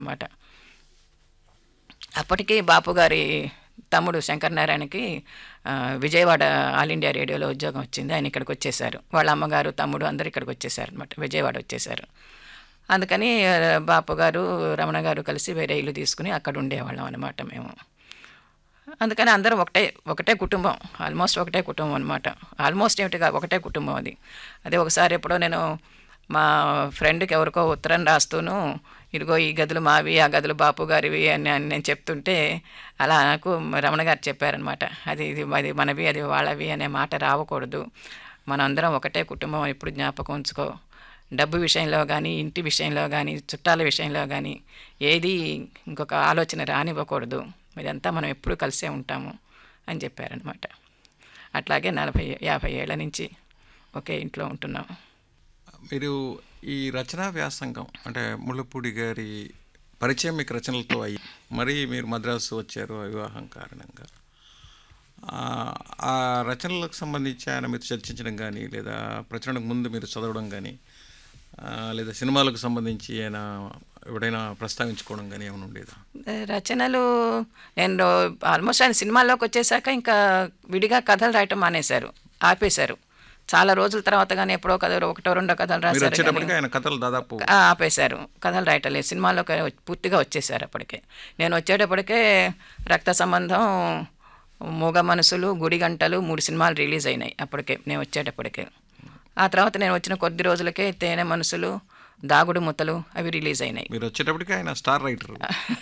అన్నమాట అప్పటికి బాపు గారి తమ్ముడు శంకర్ నారాయణకి ఆ, విజయవాడ ఆల్ ఇండియా రేడియోలో ఉద్యోగం వచ్చింది ఆయన ఇక్కడికి వచ్చేసారు వాళ్ళ అమ్మగారు తమ్ముడు అందరు ఇక్కడికి వచ్చేసారు అనమాట విజయవాడ వచ్చేసారు అందుకని ఆ, బాపు గారు రమణ గారు కలిసి వేరే ఇల్లు తీసుకుని అక్కడ ఉండేవాళ్ళం అనమాట మేము అందుకని అందరం ఒకటే ఒకటే కుటుంబం ఆల్మోస్ట్ ఒకటే కుటుంబం అనమాట ఆల్మోస్ట్ ఏమిటిగా ఒకటే కుటుంబం అది అదే ఒకసారి ఎప్పుడో నేను మా ఫ్రెండ్కి ఎవరికో ఉత్తరం రాస్తూను ఇదిగో ఈ గదులు మావి ఆ గదులు బాపు గారివి అని అని నేను చెప్తుంటే అలా నాకు రమణ గారు చెప్పారనమాట అది ఇది అది మనవి అది వాళ్ళవి అనే మాట రావకూడదు మనందరం ఒకటే కుటుంబం ఎప్పుడు జ్ఞాపకం ఉంచుకో డబ్బు విషయంలో కానీ ఇంటి విషయంలో కానీ చుట్టాల విషయంలో కానీ ఏది ఇంకొక ఆలోచన రానివ్వకూడదు ఇదంతా మనం ఎప్పుడు కలిసే ఉంటాము అని చెప్పారనమాట అట్లాగే నలభై యాభై ఏళ్ళ నుంచి ఒకే ఇంట్లో ఉంటున్నాం మీరు ఈ రచనా వ్యాసంగం అంటే ముళ్ళపూడి గారి పరిచయం మీకు రచనలతో అయ్యి మరీ మీరు మద్రాసు వచ్చారు వివాహం కారణంగా ఆ- ఆ రచనలకు సంబంధించి ఆయన మీరు చర్చించడం కానీ లేదా ప్రచురణకు ముందు మీరు చదవడం కానీ ఆ, లేదా సినిమాలకు సంబంధించి ఆయన ఎవడైనా ప్రస్తావించుకోవడం కానీ ఏమైనా ఉండేదా రచనలు నేను ఆల్మోస్ట్ ఆయన సినిమాల్లోకి వచ్చేసాక ఇంకా విడిగా కథలు రాయటం మానేశారు ఆపేశారు చాలా రోజుల తర్వాత కానీ ఎప్పుడో కథలు ఒకటో రెండో కథలు మీరు రాశారు కానీ వచ్చేటప్పటికి ఆయన కథలు దాదాపు ఆ, ఆపేశారు కథలు రాయటం లేదు సినిమాలోకి పూర్తిగా వచ్చేసారు అప్పటికే నేను వచ్చేటప్పటికే రక్త సంబంధం మూగ మనసులు గుడి గంటలు మూడు సినిమాలు రిలీజ్ అయినాయి అప్పటికే నేను వచ్చేటప్పటికే ఆ తర్వాత నేను వచ్చిన కొద్ది రోజులకే తేనె మనసులు దాగుడు ముత్తలు అవి రిలీజ్ అయినాయి మీరు వచ్చేటప్పటికి ఆయన స్టార్ రైటర్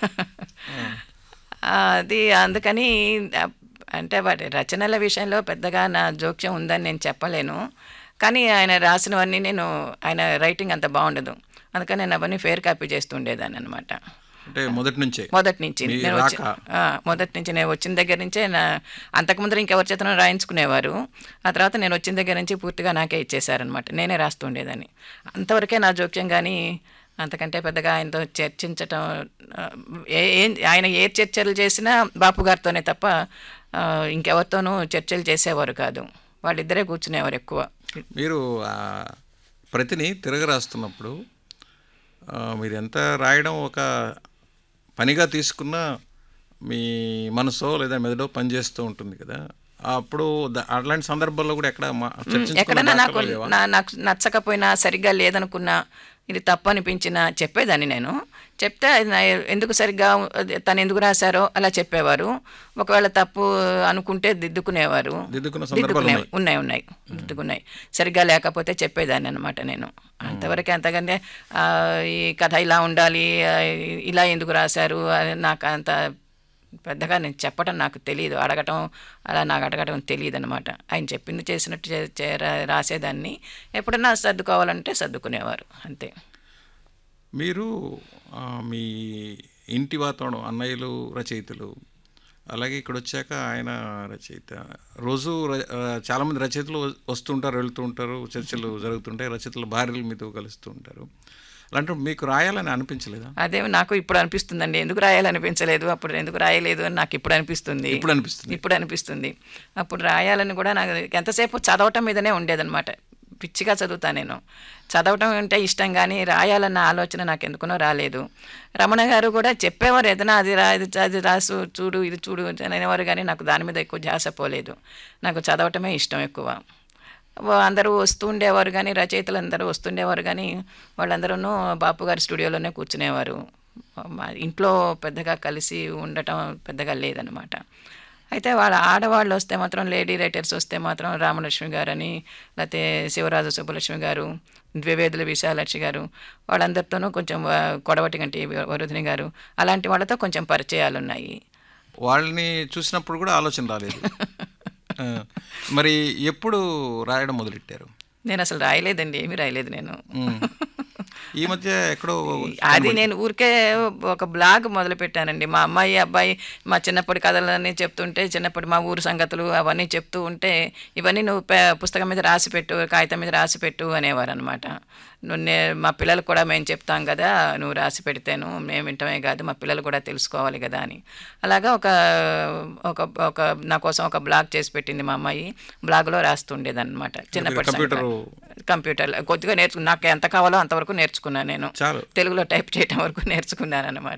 అది అందుకని ఆ, అంటే వాటి రచనల విషయంలో పెద్దగా నా జోక్యం ఉందని నేను చెప్పలేను కానీ ఆయన రాసినవన్నీ నేను ఆయన రైటింగ్ అంత బాగుండదు అందుకని నేను అవన్నీ ఫేర్ కాపీ చేస్తుండేదాన్ని అనమాట అంటే మొదటి నుంచే మొదటి నుంచి మీ నేను వచ్చి రాక. ఆ, మొదటి నుంచి నేను వచ్చిన దగ్గర నుంచే నా అంతకుముందర ఇంకెవరి చేతనో రాయించుకునేవారు ఆ తర్వాత నేను వచ్చిన దగ్గర నుంచి పూర్తిగా నాకే ఇచ్చేసారనమాట నేనే రాస్తుండేదాన్ని అంతవరకే నా జోక్యం కానీ అంతకంటే పెద్దగా ఆయనతో చర్చించటం ఆ, ఏ ఏం ఆయన ఏ చర్చలు చేసినా బాపు గారితోనే తప్ప ఆ, ఇంకెవరితోనూ చర్చలు చేసేవారు కాదు వాళ్ళిద్దరే కూర్చునేవారు ఎక్కువ మీరు ఆ ప్రతిని తిరగరాస్తున్నప్పుడు ఆ, మీరు ఎంత రాయడం ఒక పనిగా తీసుకున్న మీ మనసో లేదా మెదడో పనిచేస్తూ ఉంటుంది కదా అప్పుడు ద- అట్లాంటి సందర్భాల్లో కూడా ఎక్కడ మా- చర్చించుకున్న ఎక్కడన్నా నాకు దాఖలాలు లేవా? నా నాకు నచ్చకపోయినా సరిగ్గా లేదనుకున్నా ఇది తప్పు అనిపించినా చెప్పేదాన్ని నేను చెప్తే అది నా- ఎందుకు సరిగ్గా అది తను ఎందుకు రాశారో అలా చెప్పేవారు ఒకవేళ తప్పు అనుకుంటే దిద్దుకునేవారు దిద్దుకున్న సందర్భాలు దిద్దుకునే ఉన్నాయి ఉన్నాయి ఉన్నాయి దిద్దుకున్నాయి సరిగ్గా లేకపోతే చెప్పేదాన్ని అనమాట నేను అంతవరకే అంతకంటే ఆ, ఈ కథ ఇలా ఉండాలి ఆ, ఇలా ఎందుకు రాశారు అని నాకు అంత పెద్దగా నేను చెప్పడం నాకు తెలియదు అడగటం అలా నాకు అడగటం తెలియదు అనమాట ఆయన చెప్పింది చేసినట్టు చే- చే- రా- రాసేదాన్ని ఎప్పుడన్నా సర్దుకోవాలంటే సర్దుకునేవారు అంతే మీరు ఆ, మీ ఇంటి వాతావరణం అన్నయ్యలు రచయితలు అలాగే ఇక్కడ వచ్చాక ఆయన రచయిత రోజు ర- ఆ, చాలామంది రచయితలు వ- వస్తుంటారు వెళ్తూ ఉంటారు చర్చలు జరుగుతుంటాయి రచయితల భార్యలు మీతో కలుస్తూ ఉంటారు అలాంటి మీకు రాయాలని అనిపించలేదా అదే నాకు ఇప్పుడు అనిపిస్తుందండి ఎందుకు రాయాలనిపించలేదు అప్పుడు ఎందుకు రాయలేదు అని నాకు ఇప్పుడు అనిపిస్తుంది ఇప్పుడు అనిపిస్తుంది ఇప్పుడు అనిపిస్తుంది అప్పుడు రాయాలని కూడా నాకు ఎంతసేపు చదవటం మీదనే ఉండేదన్నమాట పిచ్చిగా చదువుతా నేను చదవటం అంటే ఇష్టం కానీ రాయాలన్న ఆలోచన నాకు ఎందుకునో రాలేదు రమణ గారు కూడా చెప్పేవారు ఏదైనా అది రా ఇది చ- అది రాసు చూడు ఇది చూడు అనేవారు కానీ నాకు దాని మీద ఎక్కువ ధ్యాస పోలేదు నాకు చదవటమే ఇష్టం ఎక్కువ వా- అందరూ వస్తూ ఉండేవారు కానీ రచయితలు అందరూ వస్తుండేవారు కానీ వాళ్ళందరూ బాపు గారి స్టూడియోలోనే కూర్చునేవారు మా ఇంట్లో పెద్దగా కలిసి ఉండటం పెద్దగా లేదనమాట అయితే వాళ్ళ ఆడవాళ్ళు వస్తే మాత్రం లేడీ రైటర్స్ వస్తే మాత్రం రామలక్ష్మి గారని లేకపోతే శివరాజు సుబ్బలక్ష్మి గారు ద్వివేదుల విశాలక్ష్మి గారు వాళ్ళందరితోనూ కొంచెం వ- కొడవటి గంటి వరుధిని గారు అలాంటి వాళ్ళతో కొంచెం పరిచయాలు ఉన్నాయి వాళ్ళని చూసినప్పుడు కూడా ఆలోచన రాలేదు ఆ, మరి ఎప్పుడు రాయడం మొదలెట్టారు నేను అసలు రాయలేదండి ఏమీ రాయలేదు నేను ఉమ్. ఈ మధ్య ఎక్కడో అది నేను ఊరికే ఒక బ్లాగ్ మొదలు పెట్టానండి మా అమ్మాయి అబ్బాయి మా చిన్నప్పటి కథలన్నీ చెప్తుంటే చిన్నప్పటి మా ఊరు సంగతులు అవన్నీ చెప్తూ ఉంటే ఇవన్నీ నువ్వు పే- పుస్తకం మీద రాసి పెట్టు కాగితం మీద రాసి పెట్టు అనేవారు అనమాట నువ్వు నే మా పిల్లలకు కూడా మేము చెప్తాం కదా నువ్వు రాసి పెడితేను మేము వింటమే కాదు మా పిల్లలు కూడా తెలుసుకోవాలి కదా అని అలాగా ఒక ఒక ఒక నా కోసం ఒక బ్లాగ్ చేసి పెట్టింది మా అమ్మాయి బ్లాగ్లో రాస్తుండేదన్నమాట చిన్నప్పటి కంప్యూటరు సంగతి. కంప్యూటర్ కొద్దిగా నేర్చుకు నాకు ఎంత కావాలో అంతవరకు నేర్చుకున్నాను నేను చాలు తెలుగులో టైప్ చేయటం వరకు నేర్చుకున్నాను అనమాట